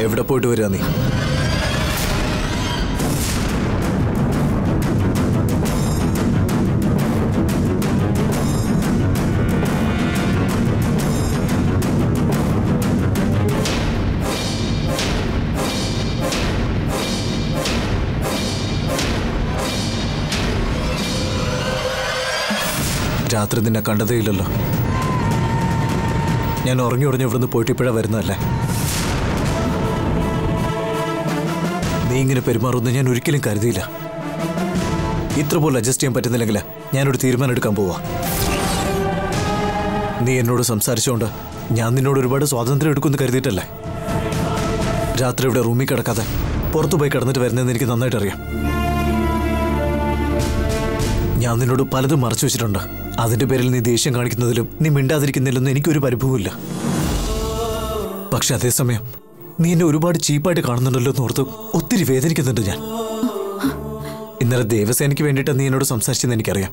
എവിടെ പോയിട്ട് വരിക നീ രാത്രി നിന്നെ കണ്ടതേ ഇല്ലല്ലോ ഞാൻ ഉറങ്ങി ഉറങ്ങി ഇവിടുന്ന് പോയിട്ട് ഇപ്പോഴാ വരുന്നതല്ലേ നീ ഇങ്ങനെ പെരുമാറുമെന്ന് ഞാൻ ഒരിക്കലും കരുതിയില്ല ഇത്ര പോലും അഡ്ജസ്റ്റ് ചെയ്യാൻ പറ്റുന്നില്ലെങ്കിൽ ഞാനൊരു തീരുമാനം എടുക്കാൻ പോവാ നീ എന്നോട് സംസാരിച്ചുകൊണ്ട് ഞാൻ നിന്നോട് ഒരുപാട് സ്വാതന്ത്ര്യം എടുക്കുമെന്ന് കരുതിയിട്ടല്ലേ രാത്രി ഇവിടെ റൂമിൽ കിടക്കാതെ പുറത്തു പോയി കിടന്നിട്ട് വരുന്നതെന്ന് എനിക്ക് നന്നായിട്ട് അറിയാം ഞാൻ നിന്നോട് പലതും മറച്ചു വെച്ചിട്ടുണ്ട് അതിന്റെ പേരിൽ നീ ദേഷ്യം കാണിക്കുന്നതിലും നീ മിണ്ടാതിരിക്കുന്നില്ലെന്നും എനിക്കൊരു പരിഭവമില്ല പക്ഷെ അതേസമയം നീ എന്നെ ഒരുപാട് ചീപ്പായിട്ട് കാണുന്നുണ്ടല്ലോ എന്ന് ഓർത്ത് ഒത്തിരി വേദനിക്കുന്നുണ്ട് ഞാൻ ഇന്നലെ ദേവസേനയ്ക്ക് വേണ്ടിയിട്ട് നീ എന്നോട് സംസാരിച്ചെന്ന് എനിക്കറിയാം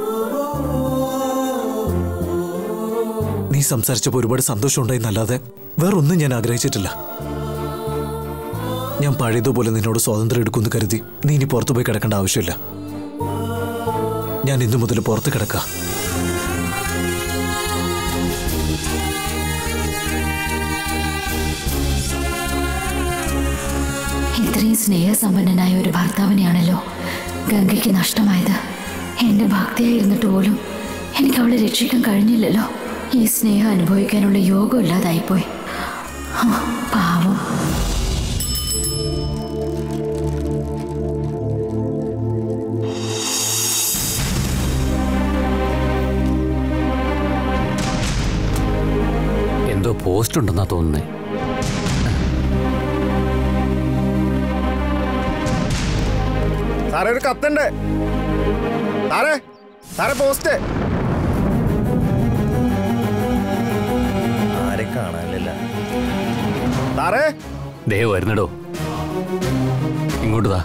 നീ സംസാരിച്ചപ്പോൾ ഒരുപാട് സന്തോഷമുണ്ടായിന്നല്ലാതെ വേറൊന്നും ഞാൻ ആഗ്രഹിച്ചിട്ടില്ല ഞാൻ പഴയതുപോലെ നിന്നോട് സ്വാതന്ത്ര്യം എടുക്കുമെന്ന് കരുതി നീ ഇനി പുറത്തു പോയി കിടക്കേണ്ട ആവശ്യമില്ല ഞാൻ ഇന്നു മുതൽ പുറത്ത് കിടക്കാം ഇത്രയും സ്നേഹസമ്പന്നനായ ഒരു ഭർത്താവിനെയാണല്ലോ ഗംഗയ്ക്ക് നഷ്ടമായത് എന്റെ ഭക്തിയായിരുന്നിട്ട് പോലും എനിക്ക് അവളെ രക്ഷിക്കാൻ കഴിഞ്ഞില്ലല്ലോ ഈ സ്നേഹം അനുഭവിക്കാനുള്ള യോഗം ഇല്ലാതായിപ്പോയി ആ, പാവം എന്തോ പോസ്റ്റ് ഉണ്ടെന്നാ തോന്നുന്നേ സാറേ ഒരു കത്തുണ്ട് സാറേ സാറേ പോസ്റ്റ് ആരെ കാണാനില്ല സാറേ ദേ വരുന്നടോ ഇങ്ങോട്ട് താ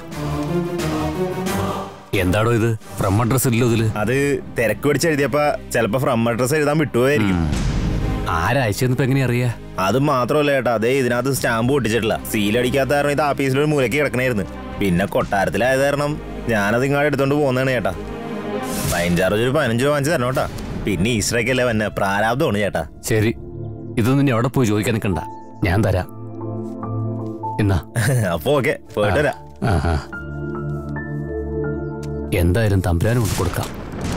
എന്താടോ ഇത് ഫ്രം അഡ്രസ് ഇല്ലല്ലോ ഇതില് അത് തിരക്ക് പിടിച്ച് എഴുതിയപ്പോ ചിലപ്പോ ഫ്രം അഡ്രസ് എഴുതാൻ വിട്ടുപോയായിരിക്കും ആരാഴ്ചയെന്ന് ഇപ്പൊ എങ്ങനെയാ അറിയാ അത് മാത്രമല്ല ചേട്ടാ അതേ ഇതിനകത്ത് സ്റ്റാമ്പ് ഒട്ടിച്ചിട്ടില്ല സീലടിക്കാത്ത കാരണം ഇത് ആഫീസിൽ ഒരു മൂലയ്ക്ക് കിടക്കണായിരുന്നു പിന്നെ കൊട്ടാരത്തിലായത് കാരണം ഞാനത് ഇങ്ങോട്ട് എടുത്തോണ്ട് പോകുന്നതാണ് ചേട്ടാ ഫൈൻ ചാർജ് ഒരു പതിനഞ്ച് രൂപ വാങ്ങിച്ചു തരണം കേട്ടാ പിന്നെ ഈസ്റ്ററൊക്കെ വന്നെ പ്രാരാബ്ദമാണ് ചേട്ടാ ശരി ഇതൊന്നും ഇനി അവിടെ പോയി ചോദിക്കാൻ നിൽക്കണ്ട ഞാൻ തരാം എന്നാ അപ്പൊ ഓക്കെ പോയിട്ട് വരാം ആഹാ. എന്തായാലും തമ്പുരാനും കൊണ്ട് കൊടുക്കാം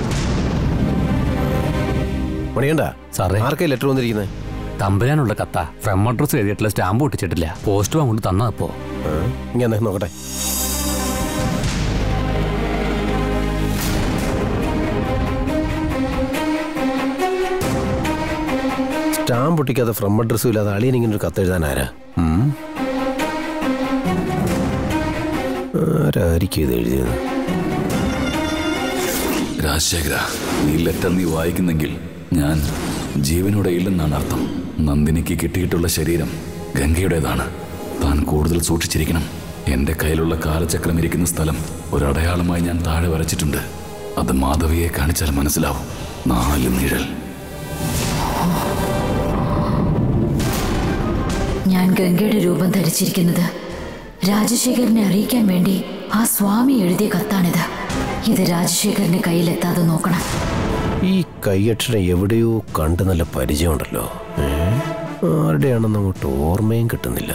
മണിയണ്ട സാറേ ആർക്കാ ലെറ്റർ വന്നിരിക്കുന്നത് തമ്പുരാനുള്ള കത്ത ഫ്രം അഡ്രസ് എഴുതിയിട്ടുള്ള സ്റ്റാമ്പ് ഒട്ടിച്ചിട്ടില്ല പോസ്റ്റ് കൊണ്ട് തന്നപ്പോ ഇങ്ങനെ നോക്കട്ടെ സ്റ്റാമ്പ് പൊട്ടിക്കാതെ ഫ്രം അഡ്രസ്സും ഇല്ലാതെ അളിയൻ ഇങ്ങനെ ഒരു കത്ത് എഴുതാൻ ആരാ ഉം? ആരായിരിക്കും ഇത് എഴുതിയത് രാജശേഖര ഈ ലെറ്റർ നീ വായിക്കുന്നെങ്കിൽ ഞാൻ ജീവനോടെ ഇല്ലെന്നാണ് അർത്ഥം നന്ദിനിക്ക് കിട്ടിയിട്ടുള്ള ശരീരം ഗംഗയുടേതാണ് താൻ കൂടുതൽ സൂക്ഷിച്ചിരിക്കണം എന്റെ കയ്യിലുള്ള കാലചക്രം ഇരിക്കുന്ന സ്ഥലം ഒരടയാളമായി ഞാൻ താഴെ വരച്ചിട്ടുണ്ട് അത് മാധവിയെ കാണിച്ചാൽ മനസ്സിലാവും നാല് നിഴൽ ഞാൻ ഗംഗയുടെ രൂപം ധരിച്ചിരിക്കുന്നത് രാജശേഖരനെ അറിയിക്കാൻ വേണ്ടി ആ സ്വാമി എഴുതിയ കത്താണിത് ഇത് രാജശേഖരന്റെ കയ്യിലെത്താതെ നോക്കണം ഈ കൈയക്ഷരം എവിടെയോ കണ്ട് നല്ല പരിചയമുണ്ടല്ലോ ഏ? ആരുടെയാണെന്ന് അങ്ങോട്ട് ഓർമ്മയും കിട്ടുന്നില്ല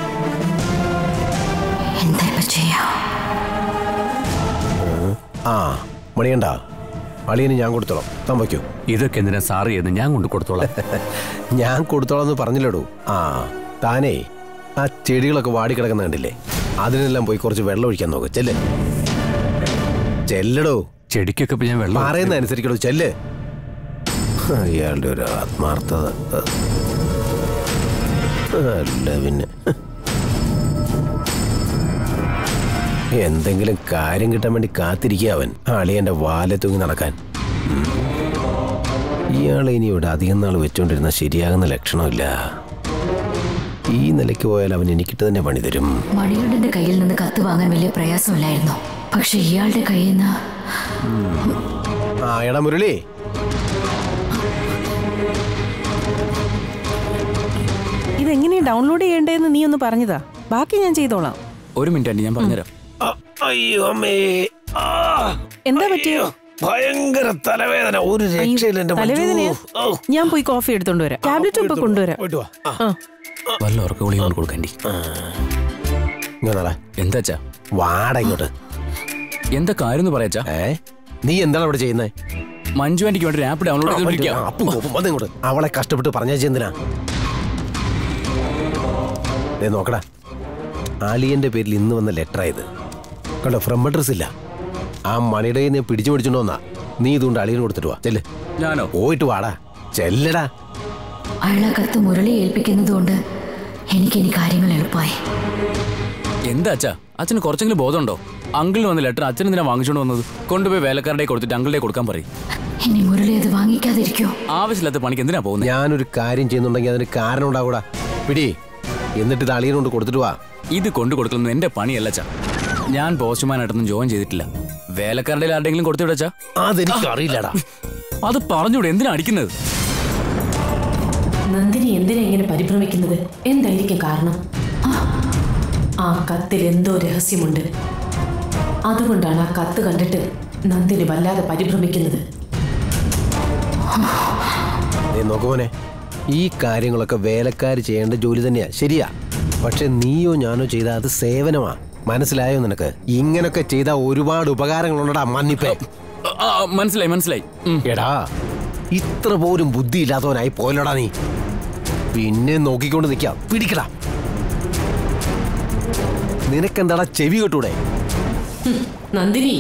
എന്താ ഇപ്പൊ ചെയ്യാ ആ മണിയണ്ട അളിയന് ഞാൻ കൊടുത്തോളാം താൻ വയ്ക്കോ ഇതൊക്കെ എന്തിനാ സാറ് ചെയ്യുന്നു ഞാൻ കൊണ്ട് കൊടുത്തോളാം ഞാൻ കൊടുത്തോളാം എന്ന് പറഞ്ഞില്ലടോ ആ താനേ ആ ചെടികളൊക്കെ വാടിക്കിടക്കുന്ന കണ്ടില്ലേ അതിനെല്ലാം പോയി കുറച്ച് വെള്ളം ഒഴിക്കാൻ നോക്ക് ചെല്ല് ചെല്ലടോ ചെടിക്കൊക്കെ ഇപ്പൊ ഞാൻ വെള്ളം പറയുന്ന അനുസരിക്കടോ ചെല്ല് അയാളുടെ ഒരു ആത്മാർത്ഥത അല്ല പിന്നെ എന്തെങ്കിലും കാര്യം കിട്ടാൻ വേണ്ടി കാത്തിരിക്കുക അവൻ അളിയന്റെ വാലെ തൂങ്ങി നടക്കാൻ ഉം. ഇയാളെ ഇനി ഇവിടെ അധികം നാൾ വെച്ചോണ്ടിരുന്ന ശരിയാകുന്ന ലക്ഷണമില്ല ഈ നിലയ്ക്ക് പോയാൽ അവൻ എനിക്കിട്ട് തന്നെ പണി തരും മണികണ്ഠന്റെ കയ്യിൽ നിന്ന് കത്ത് വാങ്ങാൻ വലിയ പ്രയാസമില്ലായിരുന്നു പക്ഷെ ഇയാളുടെ കയ്യിൽ നിന്ന് ആ എടാ മുരളി ഇതെങ്ങനെയാ ഡൗൺലോഡ് ചെയ്യേണ്ടതെന്ന് നീ ഒന്ന് പറഞ്ഞതാ ബാക്കി ഞാൻ ചെയ്തോളാം ഒരു മിനിറ്റ് ആൻറ്റി ഞാൻ പറഞ്ഞുതരാം അയ്യോ അമ്മേ ആ, എന്താ പറ്റിയോ ഭയങ്കര തലവേദന ഒരു രക്ഷയില്ല എന്റെ മഞ്ജു. തലവേദനയാ ഓ, ഞാൻ പോയി കോഫി എടുത്തോണ്ട് വരാം ടാബ്ലറ്റ് ഇപ്പൊ കൊണ്ടുവരാം പോയിട്ട് വാ ആ, ആ വല്ല ഉറക്ക ഗുളിക കൊണ്ട് കൊടുക്കണ്ടി ഇങ്ങ് വന്നെടാ. എന്താച്ചാ വാടാ ഇങ്ങോട്ട് എന്താ കാര്യം എന്ന് പറയാച്ചാ ഏ നീ എന്താണ് അവിടെ ചെയ്യുന്നത് മഞ്ജു ആന്റിക്ക് വേണ്ടി ഒരു ആപ്പ് ഡൗൺലോഡ് ചെയ്തിരിക്കാം അപ്പം കോപ്പം വന്ന് ഇങ്ങോട്ട് അവളെ കഷ്ടപ്പെട്ട് പറഞ്ഞാച്ചി എന്തിനാ ദേ നോക്കടാ ആലിയന്റെ പേരിൽ ഇന്ന് വന്ന ലെറ്റർ ആയത് കണ്ടോ ഫ്രം അഡ്രസ് ഇല്ല ആ മണിയുടെ കയ്യിൽ നിന്ന് പിടിച്ചു പിടിച്ചോണ്ട് വന്നാ നീ ഇതുകൊണ്ട് അളിയന് കൊടുത്തിട്ട് വാ ചെല്ല് ഞാനോ പോയിട്ട് വാടാ ചെല്ലടാ അയാളെ കത്ത് മുരളി ഏൽപ്പിക്കുന്നതുകൊണ്ട് എനിക്കിനി കാര്യങ്ങൾ എളുപ്പമായി എന്താ അച്ഛാ അച്ഛന് കുറച്ചെങ്കിലും ബോധമുണ്ടോ അങ്കിളിന് വന്ന ലെറ്റർ അച്ഛൻ എന്തിനാ വാങ്ങിച്ചോണ്ട് വന്നത് കൊണ്ടുപോയി വേലക്കാരുടെ കൊടുത്തിട്ട് അങ്കിളുടെ കൊടുക്കാൻ പറയും ഇനി മുരളി അത് വാങ്ങിക്കാതിരിക്കോ ആവശ്യമില്ലാത്ത പണിക്ക് എന്തിനാ പോകുന്നത് ഞാനൊരു കാര്യം ചെയ്യുന്നുണ്ടെങ്കിൽ അതിന് കാരണം ഉണ്ടാകൂടാ പിടി എന്നിട്ട് ഇത് അളിയനോട് കൊടുത്തിട്ട് വാ ഇത് കൊണ്ടു കൊടുക്കലൊന്നും എന്റെ പണിയല്ല അച്ഛാ ഞാൻ പോസ്റ്റ്മാനായിട്ടൊന്നും ജോയിൻ ചെയ്തിട്ടില്ല വേലക്കാരുടെ ആരുടെങ്കിലും കൊടുത്തു വിടച്ചാ അതെനിക്ക് അറിയില്ലടാ അത് പറഞ്ഞൂടെ എന്തിനാ അടിക്കുന്നത് നന്ദിനി എന്തിനാ ഇങ്ങനെ പരിഭ്രമിക്കുന്നത് എന്തായിരിക്കും കാരണം ആ കത്തിൽ എന്തോ രഹസ്യമുണ്ട് അതുകൊണ്ടാണ് ആ കത്ത് കണ്ടിട്ട് നന്ദിനി വല്ലാതെ പരിഭ്രമിക്കുന്നത് നീ നോക്കുമോനെ ഈ കാര്യങ്ങളൊക്കെ വേലക്കാർ ചെയ്യേണ്ട ജോലി തന്നെയാ ശരിയാ പക്ഷെ നീയോ ഞാനോ ചെയ്ത അത് സേവനമാ മനസ്സിലായോ നിനക്ക് ഇങ്ങനൊക്കെ ചെയ്ത ഒരുപാട് ഉപകാരങ്ങളുണ്ടടാ മന്നിപ്പേ ആ, മനസ്സിലായി മനസ്സിലായി ഉം. എടാ ഇത്ര പോലും ബുദ്ധിയില്ലാത്തവനായി പോലടാ നീ പിന്നെ നോക്കിക്കൊണ്ട് നിൽക്കാം പിടിക്കടാ നിനക്കെന്താടാ ചെവി കെട്ടൂടെ നന്ദിനി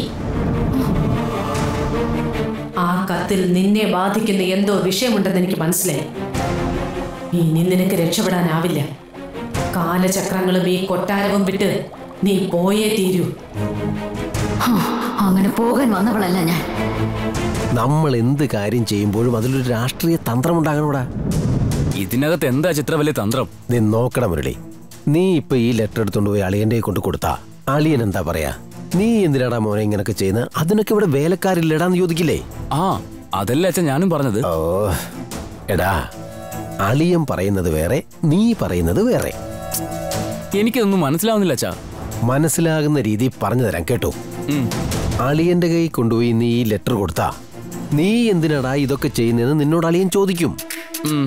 ആ കത്തിൽ നിന്നെ ബാധിക്കുന്ന എന്തോ വിഷയമുണ്ടെന്ന് എനിക്ക് മനസ്സിലായി ഇനി നിനക്ക് രക്ഷപ്പെടാനാവില്ല കാലചക്രങ്ങളും ഈ കൊട്ടാരവും വിട്ട് നീ പോയേ തീരൂ ഹ, അങ്ങനെ പോകാൻ വന്നവളല്ല ഞാൻ നമ്മൾ എന്ത് കാര്യം ചെയ്യുമ്പോഴും അതിലൊരു രാഷ്ട്രീയ തന്ത്രം ഉണ്ടാകണോടാ ഇതിനകത്ത് എന്താ ചിത്ര വലിയ തന്ത്രം നീ നോക്കണം മുരളി നീ ഇപ്പൊ ഈ ലെറ്റർ എടുത്തോണ്ട് പോയി അളിയന്റെ കയ്യിൽ കൊണ്ട് കൊടുത്താ അളിയൻ എന്താ പറയാ നീ എന്തിനാടാ മോനെ ഇങ്ങനൊക്കെ ചെയ്യുന്നത് അതിനൊക്കെ ഇവിടെ വേലക്കാരില്ലടാന്ന് ചോദിക്കില്ലേ ആ അതല്ലേ അച്ഛൻ ഞാനും പറഞ്ഞത് ഓ എടാ അളിയൻ പറയുന്നത് വേറെ നീ പറയുന്നത് വേറെ എനിക്കിതൊന്നും മനസ്സിലാവുന്നില്ല അച്ഛാ മനസ്സിലാകുന്ന രീതി പറഞ്ഞു തരാം കേട്ടോ ഉം. അളിയന്റെ കൈ കൊണ്ടുപോയി നീ ഈ ലെറ്റർ കൊടുത്താ നീ എന്തിനാടാ ഇതൊക്കെ ചെയ്യുന്നതെന്ന് നിന്നോട് അളിയൻ ചോദിക്കും ഉം.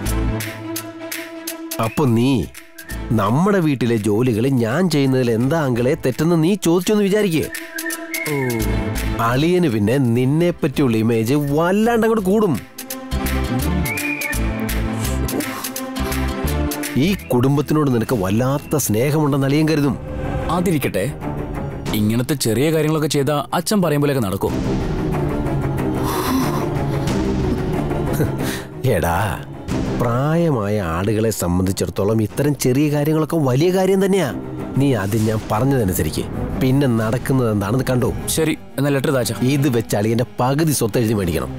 അപ്പൊ നീ നമ്മുടെ വീട്ടിലെ ജോലികൾ ഞാൻ ചെയ്യുന്നതിൽ എന്താ അങ്കിളെ തെറ്റെന്ന് നീ ചോദിച്ചെന്ന് വിചാരിക്കേ അളിയന് പിന്നെ നിന്നെ പറ്റിയുള്ള ഇമേജ് വല്ലാണ്ട് അങ്ങോട്ട് കൂടും ഈ കുടുംബത്തിനോട് നിനക്ക് വല്ലാത്ത സ്നേഹമുണ്ടെന്ന് അളിയൻ കരുതും അതിരിക്കട്ടെ ഇങ്ങനത്തെ ചെറിയ കാര്യങ്ങളൊക്കെ ചെയ്താ അച്ഛൻ പറയും പോലെയൊക്കെ നടക്കും എടാ പ്രായമായ ആളുകളെ സംബന്ധിച്ചിടത്തോളം ഇത്തരം ചെറിയ കാര്യങ്ങളൊക്കെ വലിയ കാര്യം തന്നെയാ നീ ആദ്യം ഞാൻ പറഞ്ഞതനുസരിക്ക് പിന്നെ നടക്കുന്നത് എന്താണെന്ന് കണ്ടോ ശരി എന്നാ ലെറ്റർ താച്ച ഇത് വെച്ച് അളിയന്റെ പകുതി സ്വത്ത് എഴുതി മേടിക്കണം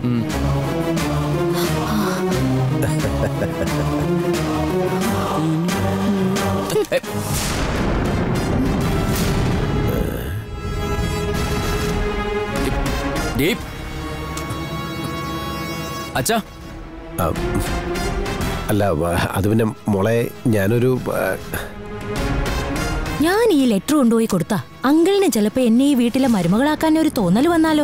ദീപ് അച്ഛാ ആ, അല്ല വ- അത് പിന്നെ മോളെ ഞാനൊരു ആ, ഞാൻ ഈ ലെറ്റർ കൊണ്ടുപോയി കൊടുത്താ അങ്കിളിന് ചിലപ്പോ എന്നെ ഈ വീട്ടിലെ മരുമകളാക്കാൻ ഒരു തോന്നൽ വന്നാലോ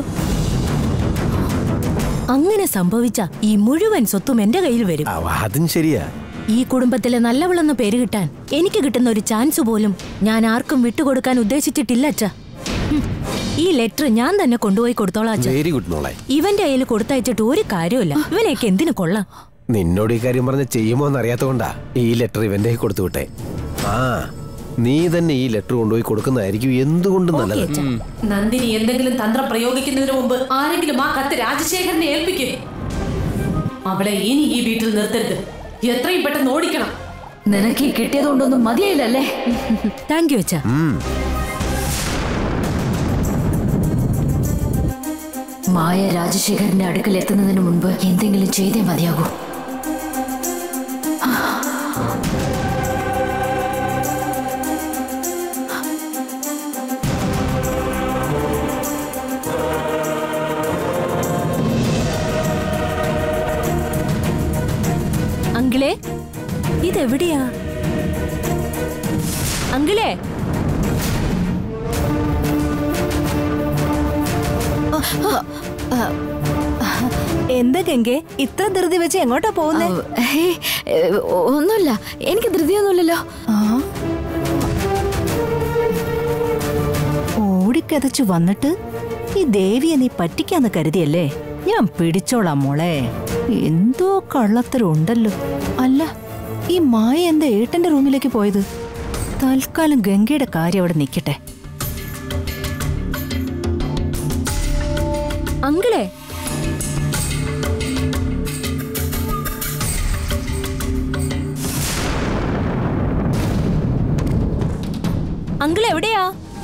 അങ്ങനെ സംഭവിച്ച ഈ മുഴുവൻ സ്വത്തും എന്റെ കയ്യിൽ വരും ആ, അതും ശരിയാ ഈ കുടുംബത്തിലെ നല്ലവളെന്ന് പേര് കിട്ടാൻ എനിക്ക് കിട്ടുന്ന ഒരു ചാൻസ് പോലും ഞാൻ ആർക്കും വിട്ടുകൊടുക്കാൻ ഉദ്ദേശിച്ചിട്ടില്ല അച്ഛ ഈ ലെറ്റർ ഞാൻ തന്നെ കൊണ്ടുപോയി കൊടുത്തോളാം അച്ഛ വെരി ഗുഡ് മോളെ ഇവന്റെ കയ്യിൽ കൊടുത്തയച്ചിട്ട് ഒരു കാര്യമില്ല ഇവനെയൊക്കെ എന്തിനു കൊള്ളാം നിന്നോട് ഈ കാര്യം പറഞ്ഞ ചെയ്യുമോ എന്ന് അറിയാത്തതുകൊണ്ടാ ഈ ലെറ്റർ ഇവന്റെ കയ്യിൽ കൊടുത്തു വിട്ടെ ആ നീ തന്നെ ഈ ലെറ്റർ കൊണ്ടുപോയി കൊടുക്കുന്നതായിരിക്കും എന്തുകൊണ്ടും നല്ലത് അച്ഛാ. നന്ദിനി എന്തെങ്കിലും തന്ത്രം പ്രയോഗിക്കുന്നതിന് മുമ്പ് ആരെങ്കിലും ആ കത്ത് രാജശേഖരനെ ഏൽപ്പിക്കും അവളെ ഇനി ഈ വീട്ടിൽ നിർത്തരുത് എത്രയും പെട്ടെന്ന് ഓടിക്കണം നിനക്ക് ഈ കിട്ടിയതുകൊണ്ടൊന്നും മതിയായില്ലല്ലേ താങ്ക് യു അച്ഛാ മായ രാജശേഖരന്റെ അടുക്കൽ എത്തുന്നതിന് മുൻപ് എന്തെങ്കിലും ചെയ്തേ മതിയാകൂ അങ്കിളെ ഇത് ഇതെവിടെയാ അങ്കിളേ എന്താ ഗംഗെ ഇത്ര ധൃതി വെച്ച് എങ്ങോട്ടാ പോകുന്നേ ഹേയ്, ഏ, ഒന്നുമില്ല എനിക്ക് ധൃതിയൊന്നുമില്ലല്ലോ ഓടിക്കതച്ചു വന്നിട്ട് ഈ ദേവിയെ നീ പറ്റിക്കാന്ന് കരുതിയല്ലേ ഞാൻ പിടിച്ചോളാം മോളെ എന്തോ കള്ളത്തരം ഉണ്ടല്ലോ അല്ല ഈ മായ എന്താ ഏട്ടന്റെ റൂമിലേക്ക് പോയത് തൽക്കാലം ഗംഗയുടെ കാര്യം അവിടെ നിൽക്കട്ടെ അങ്കിളേ അങ്കിൾ എവിടെയാ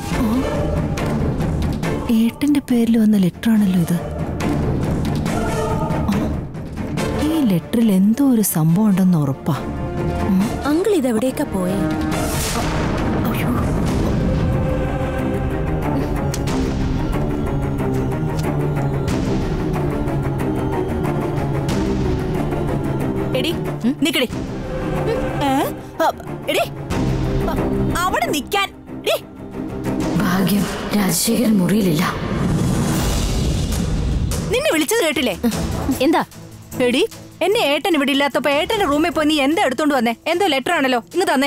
ഏട്ടന്റെ പേരിൽ വന്ന ലെറ്റർ ആണല്ലോ ഇത് ആ, ഈ ലെറ്ററിൽ എന്തോ ഒരു സംഭവം ഉണ്ടെന്ന് ഉറപ്പാ അങ്കിൾ ഇതെവിടേക്കാ പോയേ എടി നിക്കടി ഏ? അ, എടി അ, അവിടെ നിക്കാൻ എടി, ഭാഗ്യം രാജശേഖരൻ മുറിയിലില്ല നിന്നെ വിളിച്ചത് കേട്ടില്ലേ എന്താ എടി എന്നെ ഏട്ടൻ ഇവിടെ ഇല്ലാത്തപ്പോ ഏട്ടന്റെ റൂമിൽ പോയി നീ എന്താ എടുത്തോണ്ട് വന്നേ എന്തോ ലെറ്റർ ആണല്ലോ ഇങ്ങ് തന്നെ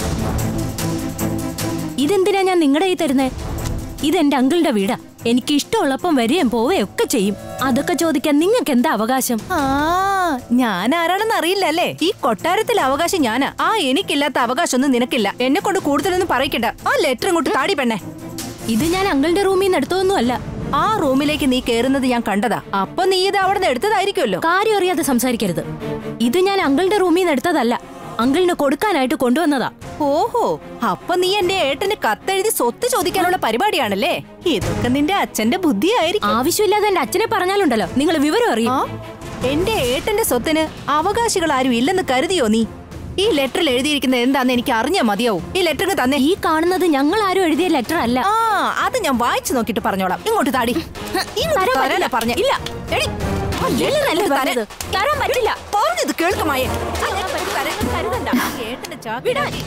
ഇതെന്തിനാ ഞാൻ നിങ്ങളുടെ കയ്യിൽ തരുന്നേ ഇതെന്റെ അങ്കിളിന്റെ വീടാ എനിക്ക് ഇഷ്ടമുള്ളപ്പം വരികയും പോവുകയും ഒക്കെ ചെയ്യും അതൊക്കെ ചോദിക്കാൻ നിങ്ങൾക്ക് എന്താ അവകാശം ആ ഞാൻ ആരാണെന്ന് അറിയില്ലല്ലേ ഈ കൊട്ടാരത്തിലെ അവകാശം ഞാനാ ആ എനിക്കില്ലാത്ത അവകാശം ഒന്നും നിനക്കില്ല എന്നെ കൊണ്ട് കൂടുതലൊന്നും പറയിക്കണ്ട ആ ലെറ്റർ ഇങ്ങോട്ട് താടി പെണ്ണേ ഇത് ഞാൻ അങ്കിളിന്റെ റൂമിൽ നിന്ന് എടുത്തതൊന്നും അല്ല ആ റൂമിലേക്ക് നീ കേറുന്നത് ഞാൻ കണ്ടതാ അപ്പൊ നീ ഇത് അവിടെ നിന്ന് എടുത്തതായിരിക്കുമല്ലോ കാര്യം അറിയാതെ സംസാരിക്കരുത് ഇത് ഞാൻ അങ്കിളിന്റെ റൂമിൽ നിന്ന് എടുത്തതല്ല അങ്കിളിന് കൊടുക്കാനായിട്ട് കൊണ്ടുവന്നതാ ഓഹോ അപ്പൊ നീ എന്റെ ഏട്ടന് കത്തെഴുതി സ്വത്ത് ചോദിക്കാനുള്ള പരിപാടിയാണല്ലേ ഇതൊക്കെ നിന്റെ അച്ഛന്റെ ബുദ്ധിയായിരിക്കും ആവശ്യമില്ലാതെ എന്റെ അച്ഛനെ പറഞ്ഞാലുണ്ടല്ലോ നിങ്ങൾ വിവരം അറിയും ആ എന്റെ ഏട്ടന്റെ സ്വത്തിന് അവകാശികൾ ആരും ഇല്ലെന്ന് കരുതിയോ നീ ഈ ലെറ്ററിൽ എഴുതിയിരിക്കുന്നത് എന്താന്ന് എനിക്ക് അറിഞ്ഞാ മതിയാവും ഈ ലെറ്റർ തന്നെ ഈ കാണുന്നത് ഞങ്ങൾ ആരും എഴുതിയ ലെറ്റർ അല്ല ആ അത് ഞാൻ വായിച്ചു നോക്കിട്ട് പറഞ്ഞോളാം ഇങ്ങോട്ട് താടി ഇങ്ങോട്ട് തരാൻ തരാനാ പറ്റില്ല. പറഞ്ഞെ. ഇല്ല. എടി, ആ ഇല്ല letter എന്നല്ലേ ഇങ്ങോട്ട് പറഞ്ഞത്. തരാൻ. തരാൻ പറ്റില്ല. പറഞ്ഞത് കേൾക്കുമായേ ആ letter ഇങ്ങോട്ട് തരാൻ കരുതണ്ട. ഈ ഏട്ടന്റെ ചാക്ക് ഇങ്ങോട്ട്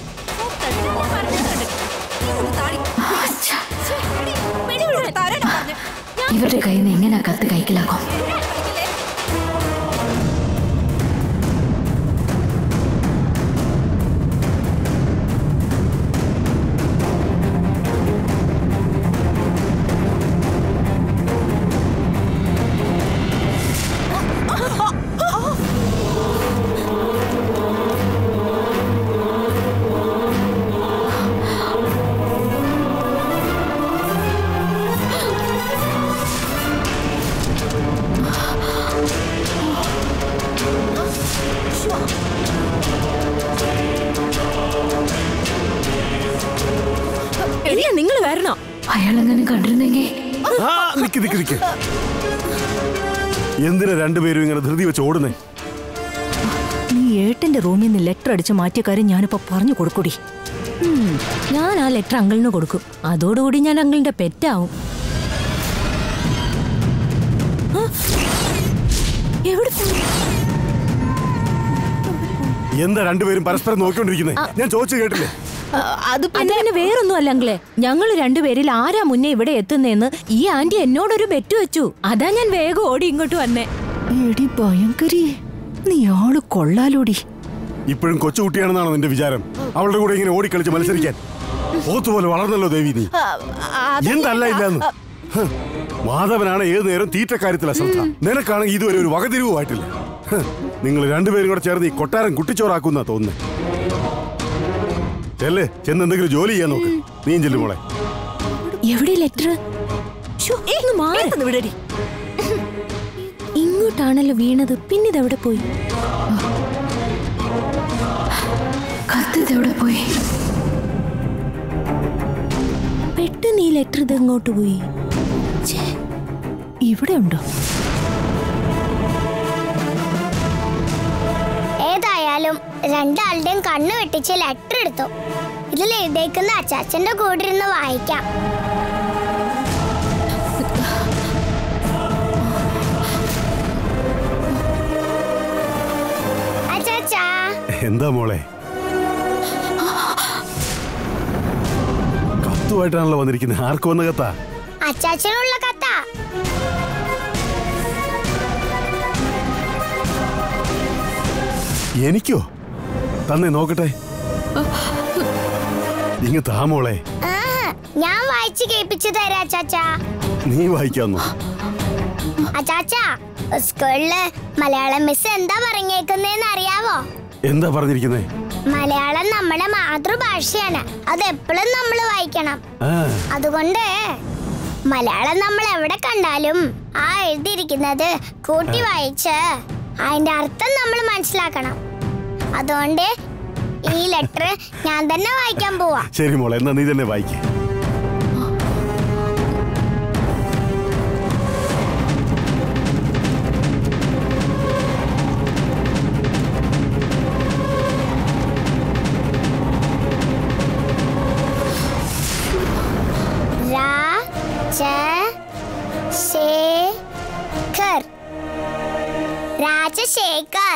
താടി. എടി, ഇങ്ങോട്ട് തരാനാ പറഞ്ഞെ. ഇവരുടെ കയ്യിൽ നിന്ന് എങ്ങനെ കത്ത് കൈക്കലാക്കും ഇല്ല നിങ്ങൾ വരണോ അയാളെങ്ങനെ കണ്ടിരുന്നെങ്കിൽ ആ, നിക്ക് നിക്ക് നിക്ക് എന്തിനാ രണ്ടുപേരും ഇങ്ങനെ ധൃതി വെച്ച് ഓടുന്നേ നീ ഏട്ടന്റെ റൂമിൽ നിന്ന് ലെറ്റർ അടിച്ച് മാറ്റിയ കാര്യം ഞാനിപ്പോ പറഞ്ഞു കൊടുക്കൂടി ഉം, ഞാൻ ആ ലെറ്റർ അങ്കിളിന് കൊടുക്കും അതോടുകൂടി ഞാൻ അങ്കിളിന്റെ പെറ്റാവും ആ, എവിടെ പോയി? എന്താ രണ്ടുപേരും പരസ്പരം നോക്കിക്കൊണ്ടിരിക്കുന്നേ ഞാൻ ചോദിച്ചു കേട്ടില്ലേ ആ, അത് അത് പിന്നെ വേറൊന്നും അല്ല അങ്കിളെ ഞങ്ങൾ രണ്ടുപേരിൽ ആരാ മുന്നേ ഇവിടെ എത്തുന്നേന്ന് ഈ ആന്റി എന്നോടൊരു ബെറ്റ് വെച്ചു അതാ ഞാൻ വേഗം ഓടി ഇങ്ങോട്ട് വന്നേ എടി ഭയങ്കരി നീ ആള് കൊള്ളാലോടി ഇപ്പോഴും കൊച്ചുകുട്ടിയാണെന്നാണോ നിന്റെ വിചാരം അവളുടെ കൂടെ ഇങ്ങനെ ഓടിക്കളിച്ച് മത്സരിക്കാൻ പോത്തുപോലെ വളർന്നല്ലോ ദേവി നീ എന്തല്ല ഇല്ലാന്ന് ഹ്, മാധവനാണ് ഏത് നേരം തീറ്റക്കാര്യത്തിലെ ശ്രദ്ധ നിനക്കാണെങ്കിൽ ഇതുവരെ ഒരു വകതിരിവുമായിട്ടില്ല ഹ്, നിങ്ങൾ രണ്ടുപേരും കൂടെ ചേർന്ന് ഈ കൊട്ടാരം കുട്ടിച്ചോറാക്കുന്ന തോന്നുന്നേ ചെല്ലേ ചെന്ന് എന്തെങ്കിലും ജോലി ചെയ്യാൻ നോക്ക് നീയും ചെല്ലു മോളെ എവിടെ ലെറ്റർ വിടടി ഇങ്ങോട്ടാണല്ലോ വീണത് പിന്നെ ഇതെവിടെ പോയി കത്ത് ഇതെവിടെ പോയി പെട്ടെന്ന് ഈ ലെറ്റർ ഇത് എങ്ങോട്ട് പോയി ഛേ, ഇവിടെ ഉണ്ടോ ഏതായാലും രണ്ടാളുടെയും കണ്ണു വെട്ടിച്ച് ലെറ്റർ എടുത്തു ഇതിൽ എഴുതേക്കുന്ന അച്ചാച്ചന്റെ കൂടെ ഇരുന്ന് വായിക്കാം അച്ചാച്ചാ എന്താ മോളെ കത്തുമായിട്ടാണല്ലോ വന്നിരിക്കുന്നത് ആർക്ക് വന്ന കത്താ അച്ചാച്ചനുള്ള കത്ത എനിക്കോ തന്നെ നോക്കട്ടെ ഇങ്ങ് താമോളെ ആഹാ, ഞാൻ വായിച്ച് കേൾപ്പിച്ചു തരാം അച്ചാച്ചാ നീ വായിക്കാന്നോ അച്ചാച്ചാ സ്കൂളില് മലയാളം മിസ് എന്താ പറഞ്ഞേക്കുന്നേന്ന് അറിയാവോ എന്താ പറഞ്ഞിരിക്കുന്നേ മലയാളം നമ്മുടെ മാതൃഭാഷയാണ് അത് എപ്പോഴും നമ്മൾ വായിക്കണം ആ അതുകൊണ്ട് മലയാളം നമ്മൾ എവിടെ കണ്ടാലും ആ എഴുതിയിരിക്കുന്നത് കൂട്ടി വായിച്ച് അതിന്റെ അർത്ഥം നമ്മൾ മനസ്സിലാക്കണം അതുകൊണ്ട് ഈ ലെറ്റർ ഞാൻ തന്നെ വായിക്കാൻ പോവാ ശരി മോളെ എന്നാ നീ തന്നെ വായിക്കേ രാ ച ശേഖർ രാജശേഖർ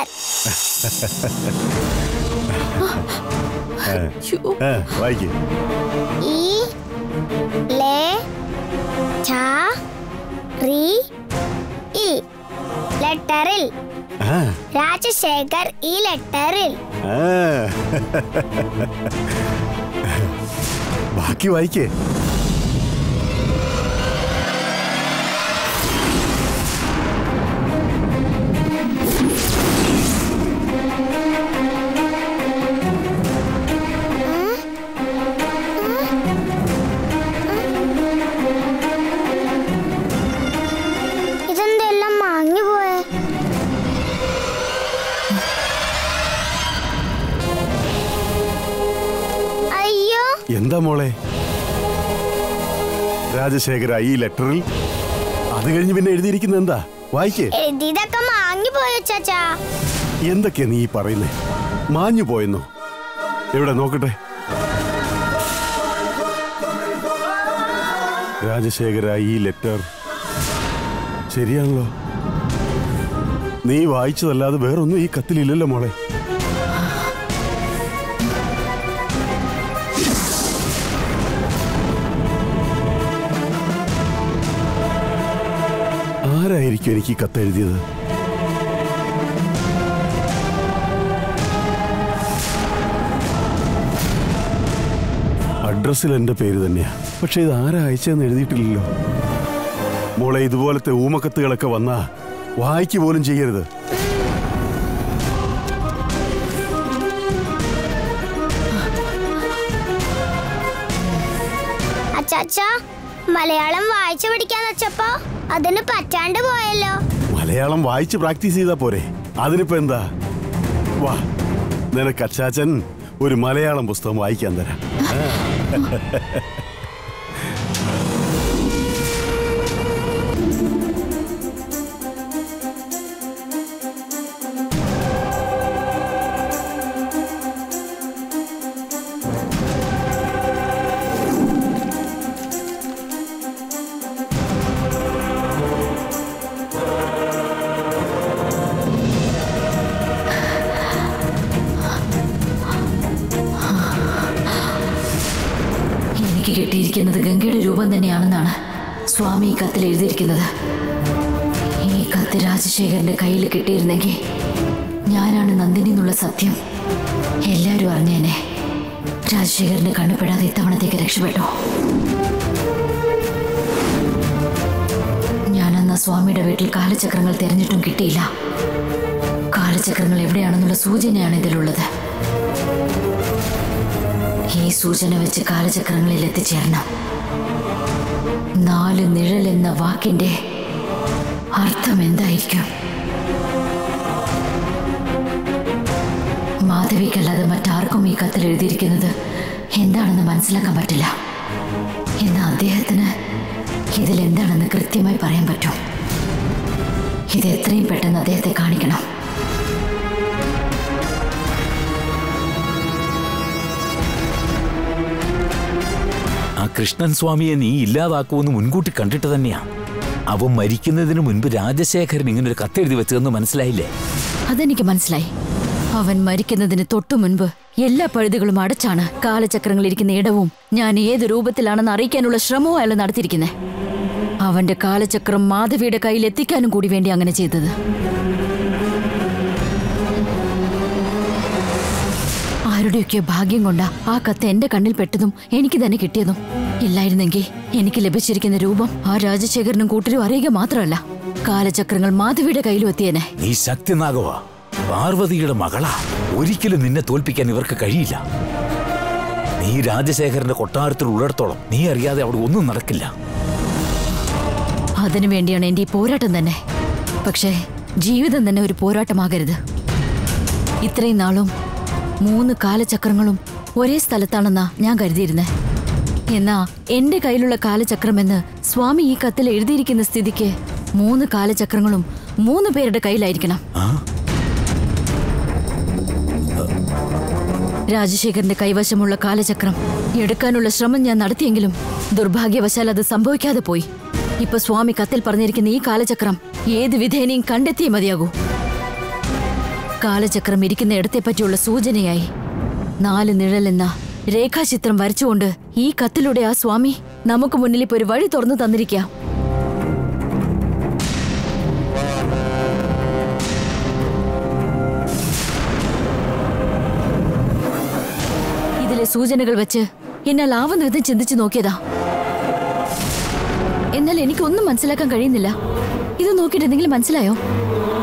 ആ, വായിക്കേ ഈ ലേ ഛ റി ഇൽ ലെറ്ററിൽ ആ രാജശേഖർ ഈ ലെറ്ററിൽ ആ. ബാക്കി വായിക്കേ ഇതെന്തെല്ലാം മാഞ്ഞു പോയേ അയ്യോ എന്താ മോളെ രാജശേഖര ഈ ലെറ്ററിൽ അത് കഴിഞ്ഞ് പിന്നെ എഴുതിയിരിക്കുന്നത് എന്താ വായിക്കേ എഴുതിയതൊക്കെ മാഞ്ഞു പോയോ ചാച്ചാ എന്തൊക്കെയാ നീ ഈ പറയുന്നേ മാഞ്ഞു പോയെന്നോ എവിടെ നോക്കട്ടെ രാജശേഖര ഈ ലെറ്റർ ശരിയാണല്ലോ നീ വായിച്ചതല്ലാതെ വേറൊന്നും ഈ കത്തിലില്ലല്ലോ മോളെ ആരായിരിക്കും എനിക്ക് ഈ കത്തെഴുതിയത് അഡ്രസ്സിൽ എന്റെ പേര് തന്നെയാ പക്ഷെ ഇത് ആരാ അയച്ചതെന്ന് എഴുതിയിട്ടില്ലല്ലോ മോളെ ഇതുപോലത്തെ ഊമക്കത്തുകളൊക്കെ വന്നാ വായിക്ക് പോലും ചെയ്യരുത് അച്ചാച്ചാ മലയാളം വായിച്ചു പഠിക്കാന്ന് വെച്ചപ്പോ അതിന് പറ്റാണ്ട് പോയല്ലോ മലയാളം വായിച്ച് പ്രാക്ടീസ് ചെയ്താ പോരെ അതിനിപ്പോ എന്താ വാ നിനക്ക് അച്ചാച്ചൻ ഒരു മലയാളം പുസ്തകം വായിക്കാൻ തരാം എനിക്ക് കിട്ടിയിരിക്കുന്നത് ഗംഗയുടെ രൂപം തന്നെയാണെന്നാണ് സ്വാമി ഈ കത്തിൽ എഴുതിയിരിക്കുന്നത് ഈ കത്ത് രാജശേഖരന്റെ കയ്യിൽ കിട്ടിയിരുന്നെങ്കിൽ ഞാനാണ് നന്ദിനി എന്നുള്ള സത്യം എല്ലാവരും അറിഞ്ഞേനെ രാജശേഖരന്റെ കണ്ണുപെടാതെ ഇത്തവണത്തേക്ക് രക്ഷപ്പെട്ടോ ഞാനന്ന് സ്വാമിയുടെ വീട്ടിൽ കാലചക്രങ്ങൾ തിരഞ്ഞിട്ടും കിട്ടിയില്ല കാലചക്രങ്ങൾ എവിടെയാണെന്നുള്ള സൂചനയാണ് ഇതിലുള്ളത് ഈ സൂചന വെച്ച് കാലചക്രങ്ങളിൽ എത്തിച്ചേരണം നാല് നിഴൽ എന്ന വാക്കിന്റെ അർത്ഥം എന്തായിരിക്കും മാധവിക്കല്ലാതെ മറ്റാർക്കും ഈ കത്തിൽ എഴുതിയിരിക്കുന്നത് എന്താണെന്ന് മനസ്സിലാക്കാൻ പറ്റില്ല എന്നാൽ അദ്ദേഹത്തിന് ഇതിൽ എന്താണെന്ന് കൃത്യമായി പറയാൻ പറ്റും ഇത് എത്രയും പെട്ടെന്ന് അദ്ദേഹത്തെ കാണിക്കണം ആ കൃഷ്ണൻ സ്വാമിയെ നീ ഇല്ലാതാക്കുമെന്ന് മുൻകൂട്ടി കണ്ടിട്ട് തന്നെയാ അവൻ മരിക്കുന്നതിന് മുൻപ് രാജശേഖരൻ ഇങ്ങനെ ഒരു കത്തെഴുതി വെച്ചതെന്ന് മനസ്സിലായില്ലേ അതെനിക്ക് മനസ്സിലായി അവൻ മരിക്കുന്നതിന് തൊട്ടു മുൻപ് എല്ലാ പഴുതുകളും അടച്ചാണ് കാലചക്രങ്ങൾ ഇരിക്കുന്ന ഇടവും ഞാൻ ഏത് രൂപത്തിലാണെന്ന് അറിയിക്കാനുള്ള ശ്രമവും അയാൾ നടത്തിയിരിക്കുന്നത് അവന്റെ കാലചക്രം മാധവിയുടെ കയ്യിൽ എത്തിക്കാനും കൂടി വേണ്ടി അങ്ങനെ ചെയ്തത് ആരുടെയൊക്കെ ഭാഗ്യം കൊണ്ടാ ആ കത്ത് എന്റെ കണ്ണിൽ പെട്ടതും എനിക്ക് തന്നെ കിട്ടിയതും ഇല്ലായിരുന്നെങ്കിൽ എനിക്ക് ലഭിച്ചിരിക്കുന്ന രൂപം ആ രാജശേഖരനും കൂട്ടരും അറിയുക മാത്രമല്ല കാലചക്രങ്ങൾ മാധവിയുടെ കയ്യിലും എത്തിയേനെ നീ ശക്തിനാകുക പാർവതിയുടെ മകളാ ഒരിക്കലും നിന്നെ തോൽപ്പിക്കാൻ ഇവർക്ക് കഴിയില്ല നീ രാജശേഖരന്റെ കൊട്ടാരത്തിൽ ഉള്ളിടത്തോളം നീ അറിയാതെ അവിടെ ഒന്നും നടക്കില്ല അതിനു വേണ്ടിയാണ് എന്റെ ഈ പോരാട്ടം തന്നെ പക്ഷേ ജീവിതം തന്നെ ഒരു പോരാട്ടമാകരുത് ഇത്രയും നാളും മൂന്ന് കാലചക്രങ്ങളും ഒരേ സ്ഥലത്താണെന്നാ ഞാൻ കരുതിയിരുന്നേ എന്നാ എന്റെ കയ്യിലുള്ള കാലചക്രമെന്ന് സ്വാമി ഈ കത്തിൽ എഴുതിയിരിക്കുന്ന സ്ഥിതിക്ക് മൂന്ന് കാലചക്രങ്ങളും മൂന്ന് പേരുടെ കയ്യിലായിരിക്കണം രാജശേഖരന്റെ കൈവശമുള്ള കാലചക്രം എടുക്കാനുള്ള ശ്രമം ഞാൻ നടത്തിയെങ്കിലും ദുർഭാഗ്യവശാൽ അത് സംഭവിക്കാതെ പോയി ഇപ്പൊ സ്വാമി കത്തിൽ പറഞ്ഞിരിക്കുന്ന ഈ കാലചക്രം ഏത് വിധേനയും കണ്ടെത്തിയേ മതിയാകൂ കാലചക്രം ഇരിക്കുന്ന ഇടത്തെ പറ്റിയുള്ള സൂചനയായി നാല് നിഴലെന്ന രേഖാചിത്രം വരച്ചുകൊണ്ട് ഈ കത്തിലൂടെ ആ സ്വാമി നമുക്ക് മുന്നിൽ ഇപ്പൊ ഒരു വഴി തുറന്നു തന്നിരിക്കാം ഇതിലെ സൂചനകൾ വെച്ച് എന്നാൽ ആവുന്ന വിധം ചിന്തിച്ചു നോക്കിയതാ എന്നാൽ എനിക്കൊന്നും മനസ്സിലാക്കാൻ കഴിയുന്നില്ല ഇത് നോക്കിയിട്ട് എന്തെങ്കിലും മനസ്സിലായോ